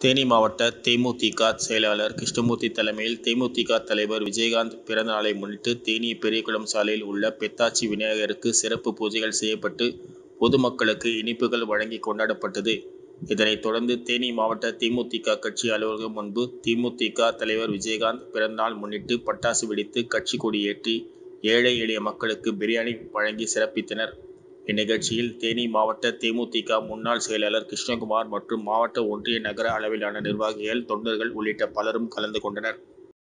தேனி மாவட்ட தேமுதிக செயலாளர் கிருஷ்ணமூர்த்தி தலைமையில் தேமுதிக தலைவர் விஜயகாந்த் பிறந்த நாளை முன்னிட்டு தேனி பெரியகுளம் சாலையில் உள்ள பெத்தாச்சி விநாயகருக்கு சிறப்பு பூஜைகள் செய்யப்பட்டு பொதுமக்களுக்கு இனிப்புகள் வழங்கி கொண்டாடப்பட்டது. இதனைத் தொடர்ந்து தேனி மாவட்ட தேமுதிக கட்சி அலுவலகம் முன்பு தேமுதிக தலைவர் விஜயகாந்த் பிறந்தநாள் முன்னிட்டு பட்டாசு வெடித்து கட்சி கொடி ஏற்றி ஏழை எளிய மக்களுக்கு பிரியாணி வழங்கி சிறப்பித்தனர். இந்நிகழ்ச்சியில் தேனி மாவட்ட தேமுதிக முன்னாள் செயலாளர் கிருஷ்ணகுமார் மற்றும் மாவட்ட ஒன்றிய நகர அளவிலான நிர்வாகிகள் தொண்டர்கள் உள்ளிட்ட பலரும் கலந்து கொண்டனர்.